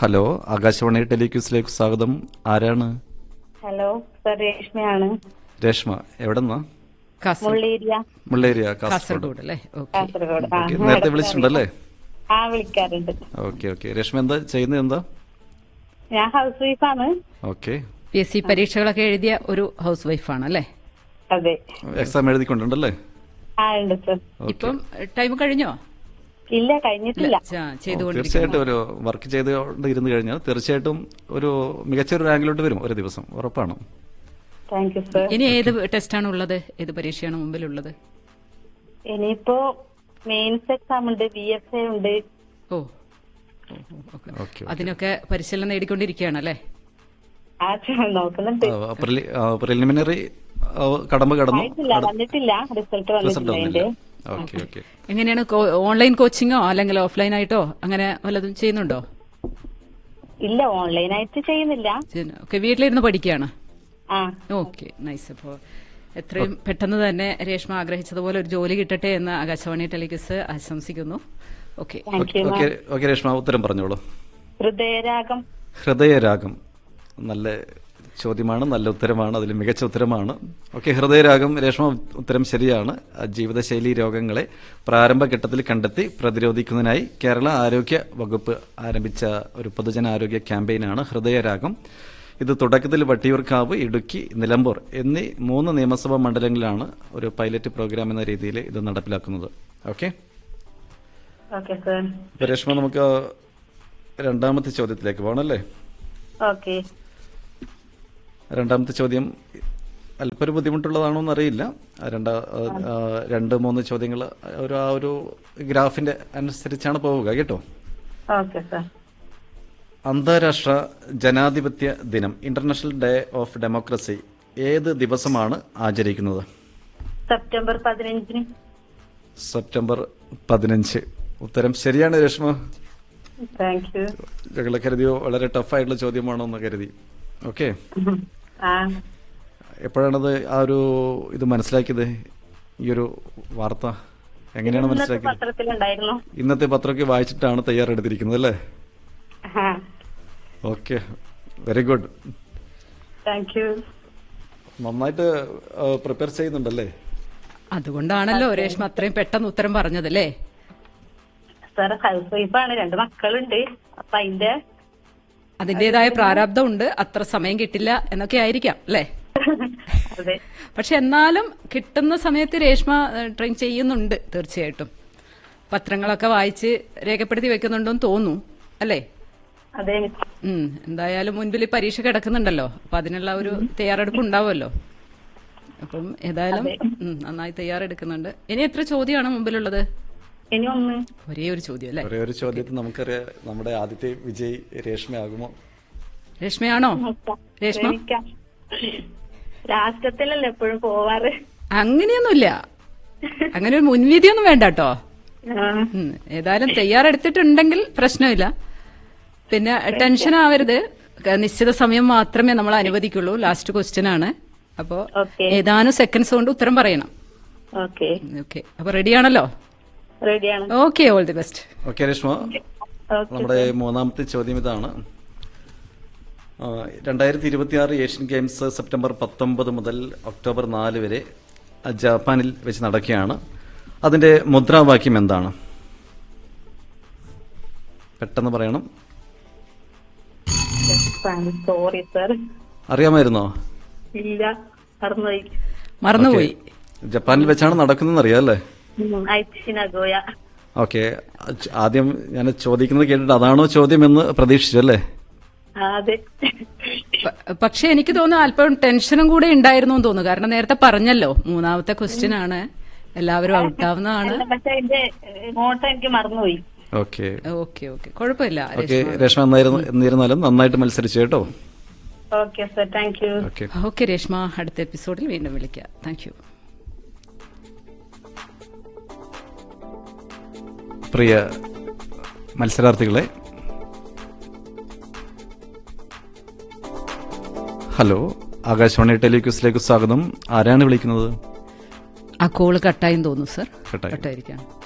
Hello Akashvani ടെലിക്യൂസിലേക്ക് സ്വാഗതം ആരാണ് ഹലോ സർ രേഷ്മയാണ് രേഷ്മ എവിടെന്നാ കാസർഗോഡ് മുള്ളേരിയ മുള്ളേരിയ കാസർഗോഡ് കാസർഗോഡ് അല്ലേ ഓക്കെ കാസർഗോഡ് ആ ഓക്കെ നേരത്തെ വിളിച്ചിട്ടുണ്ടല്ലേ ആ വിളിക്കാറുണ്ട് ഓക്കെ ഓക്കെ രേഷ്മ എന്താ ചെയ്യുന്നത് എന്താ ഞാൻ ഹൗസ് വൈഫാണ് ഓക്കെ പി എസ് സി പരീക്ഷകളൊക്കെ എഴുതിയ ഒരു ഹൗസ് വൈഫാണ് അല്ലേ അതെ എക്സാം എഴുതിക്കൊണ്ടുണ്ടല്ലേ ആ ഉണ്ട് സർ ഇപ്പം ടൈം കഴിഞ്ഞോ ഇല്ല കഴിഞ്ഞിട്ടില്ല ച- ചെയ്തുകൊണ്ടിരിക്കുന്നു തീർച്ചയായിട്ടും ഒരു വർക്ക് ചെയ്തുകൊണ്ട് ഇരുന്ന് കഴിഞ്ഞാൽ തീർച്ചയായിട്ടും ഒരു മികച്ച ഒരു റാങ്കിലോട്ട് വരും ഒരു ദിവസം ഉറപ്പാണ് താങ്ക് യു സർ ഇനി ഏത് ടെസ്റ്റാണ് ഉള്ളത് ഏത് പരീക്ഷയാണ് മുമ്പിലുള്ളത് ഇനിയിപ്പോ മെയിൻസ് എക്സാം ഉണ്ട് ബി എഫ് എ ഉണ്ട് ഓ ഓ, ഓ, ഓക്കെ. ഓക്കെ അതിനൊക്കെ പരിശീലനം നേടിക്കൊണ്ടിരിക്കുകയാണ് അല്ലേ ആ ച- നോക്കുന്നുണ്ട് പ്രിലിമിനറി കടമ്പ കടന്നു ആയിട്ടില്ല വന്നിട്ടില്ല റിസൾട്ട് റിസൾട്ട് വന്നിട്ടില്ല അതിന്റെ വന്നില്ല ഓക്കെ ഓക്കെ എങ്ങനെയാണ് കോ- ഓൺലൈൻ കോച്ചിങ്ങോ അല്ലെങ്കിൽ ഓഫ്ലൈൻ ആയിട്ടോ അങ്ങനെ വല്ലതും ചെയ്യുന്നുണ്ടോ ഇല്ല ഓൺലൈനായിട്ട് ചെയ്യുന്നില്ല ചെയ്യുന്നു. ഓക്കെ വീട്ടിലിരുന്ന് പഠിക്കുകയാണ് ആ ഓക്കെ നൈസ് അപ്പോൾ എത്രയും പെട്ടെന്ന് തന്നെ രേഷ്മ ആഗ്രഹിച്ചതുപോലെ ഒരു ജോലി കിട്ടട്ടെ എന്ന് ആകാശവാണി ടെലിവിസ് ആശംസിക്കുന്നു okay thank you okay okay Reshma ഉത്തരം പറഞ്ഞോളൂ ഹൃദയരാഗം ഹൃദയരാഗം നല്ല ചോദ്യമാണ് നല്ല ഉത്തരമാണ് അതിൽ മികച്ച ഉത്തരമാണ് ഓക്കെ ഹൃദയരാഗം രേഷ്മ ഉത്തരം ശരിയാണ് ആ ജീവിതശൈലി രോഗങ്ങളെ പ്രാരംഭഘട്ടത്തിൽ കണ്ടെത്തി പ്രതിരോധിക്കുന്നതിനായി കേരള ആരോഗ്യ വകുപ്പ് ആരംഭിച്ച ഒരു പൊതുജനാരോഗ്യ ക്യാമ്പയിനാണ് ഹൃദയരാഗം ഇത് തുടക്കത്തിൽ വട്ടിയൂർക്കാവ് ഇടുക്കി നിലമ്പൂർ എന്നീ മൂന്ന് നിയമസഭാ മണ്ഡലങ്ങളിലാണ് ഒരു പൈലറ്റ് പ്രോഗ്രാം എന്ന രീതിയിൽ ഇത് നടപ്പിലാക്കുന്നത് ഓക്കെ ഓക്കെ സർ അപ്പോൾ രേഷ്മ നമുക്ക് രണ്ടാമത്തെ ചോദ്യത്തിലേക്ക് പോകണമല്ലേ ഓക്കെ രണ്ടാമത്തെ ചോദ്യം അല്പം ഒരു ബുദ്ധിമുട്ടുള്ളതാണോ എന്നറിയില്ല ആ രണ്ടാ ആ, രണ്ട് മൂന്ന് ചോദ്യങ്ങൾ ഒരു ആ ഒരു ഗ്രാഫിന്റെ അനുസരിച്ചാണ് പോവുക കേട്ടോ ഓക്കെ സർ അന്താരാഷ്ട്ര ജനാധിപത്യ ദിനം ഇന്റർനാഷണൽ ഡേ ഓഫ് ഡെമോക്രസി ഏത് ദിവസമാണ് ആചരിക്കുന്നത് സെപ്റ്റംബർ പതിനഞ്ചിന് സെപ്റ്റംബർ പതിനഞ്ച് ഉത്തരം ശരിയാണ് രേഷ്മ താങ്ക് യു ഞങ്ങളെ കരുതിയോ വളരെ ടഫായിട്ടുള്ള ചോദ്യമാണോ എന്ന് കരുതി ഓക്കെ ആ എപ്പോഴാണത് ആ ഒരു ഇത് മനസ്സിലാക്കിയത് ഈ ഒരു വാർത്ത എങ്ങനെയാണ് ഇന്നത്തെ മനസ്സിലാക്കിയത് പത്രത്തിലുണ്ടായിരുന്നു ഇന്നത്തെ പത്രമൊക്കെ വായിച്ചിട്ടാണ് തയ്യാറെടുത്തിരിക്കുന്നത് അല്ലേ ആ okay very good thank you നന്നായിട്ട് പ്രിപ്പയർ ചെയ്യുന്നുണ്ടല്ലേ അതുകൊണ്ടാണല്ലോ രേഷ്മ അത്രയും പെട്ടെന്ന് ഉത്തരം പറഞ്ഞതല്ലേ സാർ ഹൗസ് വൈഫാണ് രണ്ട് മക്കളുണ്ട് അപ്പൊ അതിന്റെ അതിന്റേതായ പ്രാരാബ്ദം ഉണ്ട് അത്ര സമയം കിട്ടില്ല എന്നൊക്കെ ആയിരിക്കാം അല്ലേ അതെ പക്ഷെ എന്നാലും കിട്ടുന്ന സമയത്ത് രേഷ്മ ട്രെയിൻ ചെയ്യുന്നുണ്ട് തീർച്ചയായിട്ടും പത്രങ്ങളൊക്കെ വായിച്ച് രേഖപ്പെടുത്തി വെക്കുന്നുണ്ടെന്ന് തോന്നുന്നു അല്ലേ അതെ ഉം എന്തായാലും മുൻപിൽ ഈ പരീക്ഷ കിടക്കുന്നുണ്ടല്ലോ അപ്പൊ അതിനുള്ള ഒരു തയ്യാറെടുപ്പ് ഉണ്ടാവുമല്ലോ അപ്പം ഏതായാലും ഉം, നന്നായി തയ്യാറെടുക്കുന്നുണ്ട് ഇനി എത്ര ചോദ്യമാണ് മുമ്പിലുള്ളത് ഇനി ഒന്ന് ഒരേ ഒരു ചോദ്യം അല്ലേ ഒരേ ഒരു ചോദ്യത്തിൽ നമുക്കറിയാം നമ്മുടെ ആദ്യത്തെ വിജയ് രേഷ്മയാകുമോ രേഷ്മയാണോ രേഷ്മ ശ്രമിക്കാം രാഷ്ട്രത്തിലല്ലേ എപ്പോഴും പോവാറ് അങ്ങനെയൊന്നുമില്ല അങ്ങനെ ഒരു മുൻവിധിയൊന്നും വേണ്ട കേട്ടോ ആ, ഉം, ഏതായാലും തയ്യാറെടുത്തിട്ടുണ്ടെങ്കിൽ പ്രശ്നമില്ല പിന്നെ ടെൻഷൻ ആവരുത് ക- നിശ്ചിത സമയം മാത്രമേ നമ്മൾ അനുവദിക്കുള്ളൂ ലാസ്റ്റ് ക്വസ്റ്റ്യൻ ആണ് അപ്പോ ഓക്കെ ഏതാനും സെക്കൻഡ്സ് കൊണ്ട് ഉത്തരം പറയണം ഓക്കെ ഓക്കെ അപ്പൊ റെഡിയാണല്ലോ റെഡിയാണ് okay all the best okay Reshma okay നമ്മുടെ മൂന്നാമത്തെ ചോദ്യം ഇതാണ് രണ്ടായിരത്തി ഇരുപത്തി ആറ് ഏഷ്യൻ ഗെയിംസ് സെപ്റ്റംബർ പത്തൊമ്പത് മുതൽ ഒക്ടോബർ നാല് വരെ ആ, ജപ്പാനിൽ വെച്ച് നടക്കുകയാണ് അതിന്റെ മുദ്രാവാക്യം എന്താണ് പെട്ടെന്ന് പറയണം സോറി സർ അറിയാമായിരുന്നോ ഇല്ല മറന്നുപോയി മറന്നുപോയി ജപ്പാനിൽ വെച്ചാണ് നടക്കുന്നതെന്ന് അറിയാം അല്ലേ ഐച്ചി നഗോയ ഓക്കെ ആദ്യം ഞാൻ ചോദിക്കുന്നത് കേട്ടിട്ട് അതാണോ ചോദ്യം എന്ന് പ്രതീക്ഷിച്ചു അല്ലേ ആ, അതെ പ- പക്ഷെ എനിക്ക് തോന്നുന്നു അല്പം ടെൻഷനും കൂടെ ഉണ്ടായിരുന്നു എന്ന് തോന്നുന്നു കാരണം നേരത്തെ പറഞ്ഞല്ലോ മൂന്നാമത്തെ ക്വസ്റ്റ്യൻ ആണ് എല്ലാവരും ഔട്ടാവുന്നതാണ് അല്ല, പക്ഷെ അതിന്റെ നോട്ട് എനിക്ക് മറന്നുപോയി ഓക്കെ ഓക്കെ ഓക്കെ കുഴപ്പമില്ല ഓക്കെ രേഷ്മ എന്നായിരുന്നു എന്നിരുന്നാലും നന്നായിട്ട് മത്സരിച്ചു കേട്ടോ okay sir thank you okay okay Reshma അടുത്ത എപ്പിസോഡിൽ വീണ്ടും വിളിക്കാം താങ്ക് യു പ്രിയ മത്സരാർത്ഥികളെ ഹലോ ആകാശവാണി ടെലിക്യൂസിലേക്ക് സ്വാഗതം ആരാണ് വിളിക്കുന്നത് ആ കോള് കട്ടായും തോന്നുന്നു സർ കട്ടായി. കട്ടായിരിക്കാം